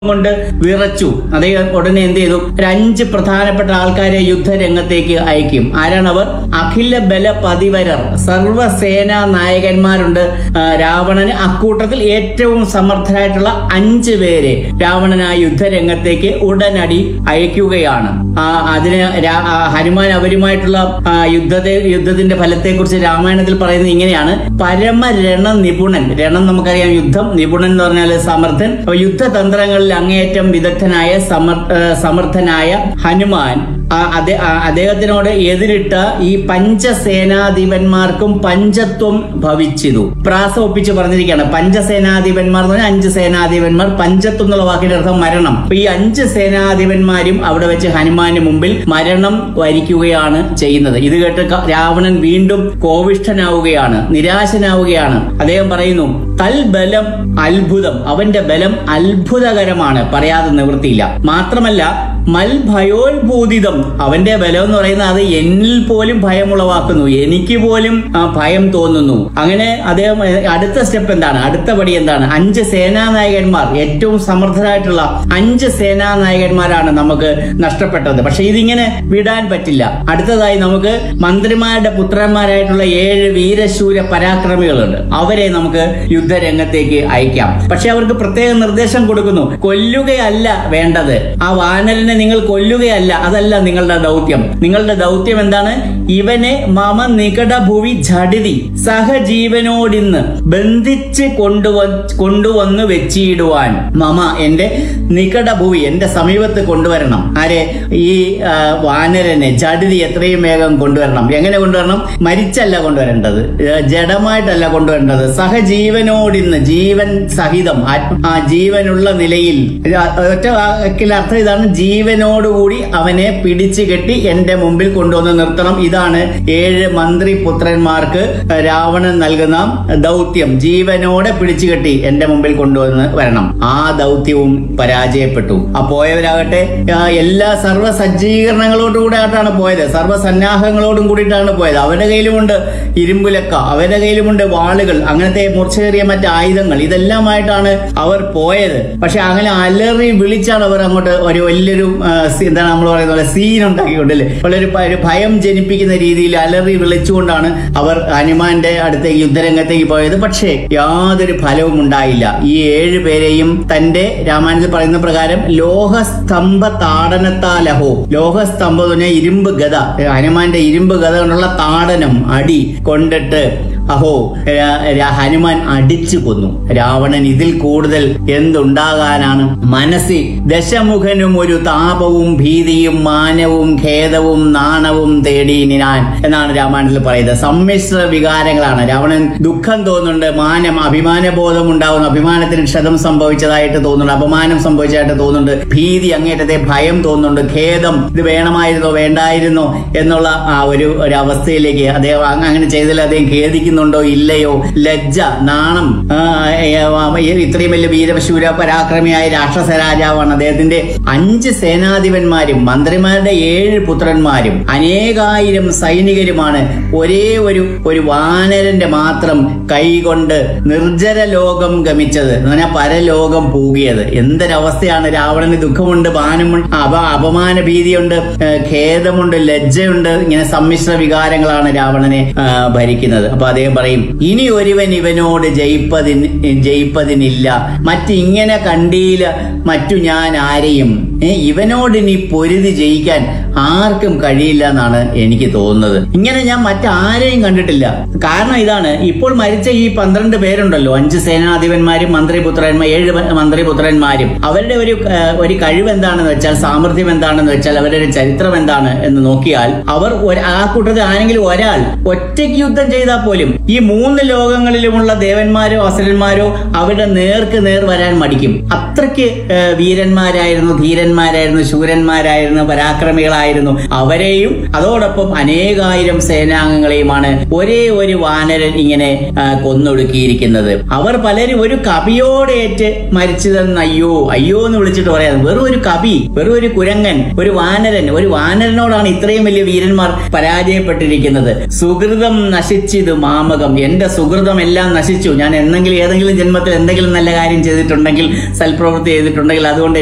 കൊണ്ട് വിറച്ചു അദ്ദേഹം ഉടനെ എന്ത് ചെയ്തു ഒരു അഞ്ച് പ്രധാനപ്പെട്ട ആൾക്കാരെ യുദ്ധരംഗത്തേക്ക് അയക്കും ആരാണവർ അഖില ബല പതിവരർ സർവസേനാ നായകന്മാരുണ്ട് ആ, രാവണന് അക്കൂട്ടത്തിൽ ഏറ്റവും സമർത്ഥരായിട്ടുള്ള അഞ്ച് പേരെ രാവണൻ ആ യുദ്ധരംഗത്തേക്ക് ഉടനടി അയക്കുകയാണ് ആ അതിന് രാ- ആ, ഹനുമാൻ അവരുമായിട്ടുള്ള ആ, യുദ്ധത്തെ യുദ്ധത്തിന്റെ ഫലത്തെക്കുറിച്ച് രാമായണത്തിൽ പറയുന്നത് ഇങ്ങനെയാണ് പരമരണ നിപുണൻ രണം നമുക്കറിയാം യുദ്ധം നിപുണൻ എന്ന് പറഞ്ഞാൽ സമർത്ഥൻ അപ്പൊ യുദ്ധതന്ത്രങ്ങളിൽ അങ്ങേയറ്റം വിദഗ്ധനായ സമർ ആ, സമർത്ഥനായ ഹനുമാൻ ആ, അദ്ദേ- ആ, അദ്ദേഹത്തിനോട് എതിരിട്ട ഈ പഞ്ചസേനാധിപന്മാർക്കും പഞ്ചത്വം ഭവിച്ചിതു പ്രാസ ഒപ്പിച്ച് പറഞ്ഞിരിക്കുകയാണ് പഞ്ചസേനാധിപന്മാർ എന്ന് പറഞ്ഞാൽ അഞ്ച് സേനാധിപന്മാർ പഞ്ചത്വം എന്നുള്ള വാക്കിന്റെ അർത്ഥം മരണം അപ്പൊ ഈ അഞ്ച് സേനാധിപന്മാരും അവിടെ വെച്ച് ഹനുമാന് മുമ്പിൽ മരണം വരിക്കുകയാണ് ചെയ്യുന്നത് ഇത് കേട്ട് ക- രാവണൻ വീണ്ടും കോവിഷ്ഠനാവുകയാണ് നിരാശനാവുകയാണ് അദ്ദേഹം പറയുന്നു തൽബലം അത്ഭുതം അവന്റെ ബലം അത്ഭുതകരമാണ് പറയാതെ നിവൃത്തിയില്ല മാത്രമല്ല മൽഭയോത്ഭൂതിതം അവന്റെ ബലം എന്ന് പറയുന്നത് അത് എന്നിൽ പോലും ഭയം ഉളവാക്കുന്നു എനിക്ക് പോലും ആ, ഭയം തോന്നുന്നു അങ്ങനെ അദ്ദേഹം ഏ, അടുത്ത സ്റ്റെപ്പ് എന്താണ് അടുത്ത പടി എന്താണ് അഞ്ച് സേനാനായകന്മാർ ഏറ്റവും സമർത്ഥരായിട്ടുള്ള അഞ്ച് സേനാനായകന്മാരാണ് നമുക്ക് നഷ്ടപ്പെട്ടത് പക്ഷെ ഇതിങ്ങനെ വിടാൻ പറ്റില്ല അടുത്തതായി നമുക്ക് മന്ത്രിമാരുടെ പുത്രന്മാരായിട്ടുള്ള ഏഴ് വീരശൂര പരാക്രമികളുണ്ട് അവരെ നമുക്ക് യുദ്ധരംഗത്തേക്ക് അയക്കാം പക്ഷെ അവർക്ക് പ്രത്യേക നിർദ്ദേശം കൊടുക്കുന്നു കൊല്ലുകയല്ല വേണ്ടത് ആ വാനരനെ നിങ്ങൾ കൊല്ലുകയല്ല അതല്ല നിങ്ങളുടെ ദൗത്യം നിങ്ങളുടെ ദൗത്യം എന്താണ് ഇവനെ മമ നികട ഭുവി ഝടിതി സഹജീവനോടിന്ന് ബന്ധിച്ച് കൊണ്ടുവ കൊണ്ടുവന്ന് വെച്ചിടുവാൻ മമ എന്റെ നികട ഭുവി എന്റെ സമീപത്ത് കൊണ്ടുവരണം ആരെ ഈ ആ, വാനരനെ ജഡിതി എത്രയും വേഗം കൊണ്ടുവരണം എങ്ങനെ കൊണ്ടുവരണം മരിച്ചല്ല കൊണ്ടുവരേണ്ടത് ഏ, ജഡമായിട്ടല്ല കൊണ്ടുവരേണ്ടത് സഹജീവനോടിന്ന് ജീവൻ സഹിതം ആത്മ- ആ ജീവനുള്ള നിലയിൽ ഇത് ആ- ഒറ്റ വാക്കിലെ അർത്ഥം ഇതാണ് ജീവനോടുകൂടി അവനെ പിടിച്ചു കെട്ടി എന്റെ മുമ്പിൽ കൊണ്ടുവന്ന് നിർത്തണം ഇതാണ് ഏഴ് മന്ത്രി പുത്രന്മാർക്ക് രാവണൻ നൽകുന്ന ദൗത്യം ജീവനോടെ പിടിച്ചു കെട്ടി എന്റെ മുമ്പിൽ കൊണ്ടുവന്ന് വരണം ആ ദൗത്യവും പരാജയപ്പെട്ടു ആ പോയവരാകട്ടെ ആ, എല്ലാ സർവ്വ സജ്ജീകരണങ്ങളോടുകൂടെ ആയിട്ടാണ് പോയത് സർവ്വ സന്നാഹങ്ങളോടും കൂടിയിട്ടാണ് പോയത് അവരുടെ കയ്യിലുമുണ്ട് ഇരുമ്പുലക്ക അവരുടെ കയ്യിലുമുണ്ട് വാളുകൾ അങ്ങനത്തെ മൂർച്ചയേറിയ മറ്റ് ആയുധങ്ങൾ ഇതെല്ലാമായിട്ടാണ് അവർ പോയത് പക്ഷെ അങ്ങനെ അലറി വിളിച്ചാണ് അവർ അങ്ങോട്ട് ഒരു വലിയൊരു ആ, സി- എന്താണ് നമ്മൾ പറയുന്ന പോലെ സീൻ ഉണ്ടാക്കിക്കൊണ്ടല്ലേ വളരെ പ- ഒരു ഭയം ജനിപ്പിക്കുന്ന രീതിയിൽ അലറി വിളിച്ചുകൊണ്ടാണ് അവർ ഹനുമാന്റെ അടുത്തേക്ക് യുദ്ധരംഗത്തേക്ക് പോയത് പക്ഷേ യാതൊരു ഫലവും ഉണ്ടായില്ല ഈ ഏഴ് പേരെയും തന്റെ രാമായണത്തിൽ പറയുന്ന പ്രകാരം ലോഹസ്തംഭ താടനത്താലഹോ ലോഹസ്തംഭം എന്ന് പറഞ്ഞാൽ ഇരുമ്പ് ഗത ഹനുമാന്റെ ഇരുമ്പ് ഗത കൊണ്ടുള്ള താടനം അടി കൊണ്ടിട്ട് അഹോ രാ- രാ- ഹനുമാൻ അടിച്ചു കൊന്നു രാവണൻ ഇതിൽ കൂടുതൽ എന്തുണ്ടാകാനാണ് മനസ്സി ദശമുഖനും ഒരു താപവും ഭീതിയും മാനവും ഖേദവും നാണവും തേടി ഞാൻ എന്നാണ് രാമായണത്തിൽ പറയുന്നത് സമ്മിശ്ര വികാരങ്ങളാണ് രാവണൻ ദുഃഖം തോന്നുന്നുണ്ട് മാനം അഭിമാനബോധം ഉണ്ടാവുന്നു അഭിമാനത്തിന് ക്ഷതം സംഭവിച്ചതായിട്ട് തോന്നുന്നുണ്ട് അപമാനം സംഭവിച്ചതായിട്ട് തോന്നുന്നുണ്ട് ഭീതി അങ്ങേറ്റത്തെ ഭയം തോന്നുന്നുണ്ട് ഖേദം ഇത് വേണമായിരുന്നോ വേണ്ടായിരുന്നോ എന്നുള്ള ആ ഒരു ഒരു അവസ്ഥയിലേക്ക് അദ്ദേഹം അങ്ങ- അങ്ങനെ ചെയ്തതിൽ അദ്ദേഹം ഖേദിക്കുന്നുണ്ടോ ഇല്ലയോ ലജ്ജ നാണം ആ, ഏ, ആ, ഈ ഇത്രയും വലിയ വീരശൂര പരാക്രമിയായ രാക്ഷസ രാജാവാണ് അദ്ദേഹത്തിന്റെ അഞ്ച് സേനാധിപന്മാരും മന്ത്രിമാരുടെ ഏഴ് പുത്രന്മാരും അനേകായിരം സൈനികരുമാണ് ഒരേ ഒരു ഒരു വാനരന്റെ മാത്രം കൈകൊണ്ട് നിർജ്ജര ലോകം ഗമിച്ചത് എന്ന് പറഞ്ഞാൽ പരലോകം പൂകിയത് എന്തൊരവസ്ഥയാണ് രാവണന് ദുഃഖമുണ്ട് മാനമുണ്ട് അപ അപമാന ഭീതിയുണ്ട് ഏ, ഖേദമുണ്ട് ലജ്ജയുണ്ട് ഇങ്ങനെ സമ്മിശ്ര വികാരങ്ങളാണ് രാവണനെ ആ, ഭരിക്കുന്നത് അപ്പൊ അദ്ദേഹം പറയും ഇനി ഒരുവൻ ഇവനോട് ജയിപ്പതിന് ജയിപ്പതിനില്ല മറ്റിങ്ങനെ കണ്ടീല മറ്റു ഞാൻ ആരെയും ഏ, ഇവനോട് ഇനി പൊരുതി ജയിക്കാൻ ആർക്കും കഴിയില്ല എന്നാണ് എനിക്ക് തോന്നുന്നത് ഇങ്ങനെ ഞാൻ മറ്റാരെയും കണ്ടിട്ടില്ല കാരണം ഇതാണ് ഇപ്പോൾ മരിച്ച ഈ പന്ത്രണ്ട് പേരുണ്ടല്ലോ അഞ്ച് സേനാധിപന്മാരും മന്ത്രിപുത്രന്മാർ ഏഴ് മ- മന്ത്രിപുത്രന്മാരും അവരുടെ ഒരു ആ, ഒരു കഴിവ് എന്താണെന്ന് വെച്ചാൽ സാമർഥ്യം എന്താണെന്ന് വെച്ചാൽ അവരുടെ ഒരു ചരിത്രം എന്താണ് എന്ന് നോക്കിയാൽ അവർ ഒരു- ആ കൂട്ടത്തിൽ ആരെങ്കിലും ഒരാൾ ഒറ്റയ്ക്ക് യുദ്ധം ചെയ്താൽ പോലും ഈ മൂന്ന് ലോകങ്ങളിലുമുള്ള ദേവന്മാരോ അസുരന്മാരോ അവരുടെ നേർക്ക് നേർ വരാൻ മടിക്കും അത്രയ്ക്ക് ആ, വീരന്മാരായിരുന്നു ധീരന്മാരായിരുന്നു ശൂരന്മാരായിരുന്നു പരാക്രമികളായിരുന്നു അവരെയും അതോടൊപ്പം അനേകായിരം സേനാംഗങ്ങളെയുമാണ് ഒരേ ഒരു വാനരൻ ഇങ്ങനെ ആ, കൊന്നൊടുക്കിയിരിക്കുന്നത് അവർ പലരും ഒരു കവിയോടേറ്റ് മരിച്ചതെന്ന് അയ്യോ അയ്യോ എന്ന് വിളിച്ചിട്ട് പറയാം വെറും ഒരു കവി വെറും ഒരു കുരങ്ങൻ ഒരു വാനരൻ ഒരു വാനരനോടാണ് ഇത്രയും വലിയ വീരന്മാർ പരാജയപ്പെട്ടിരിക്കുന്നത് സുഹൃതം നശിച്ചിത് മാ കാമകം എന്റെ സുഹൃതം എല്ലാം നശിച്ചു ഞാൻ എന്തെങ്കിലും ഏതെങ്കിലും ജന്മത്തിൽ എന്തെങ്കിലും നല്ല കാര്യം ചെയ്തിട്ടുണ്ടെങ്കിൽ സൽപ്രവൃത്തി ചെയ്തിട്ടുണ്ടെങ്കിൽ അതുകൊണ്ട്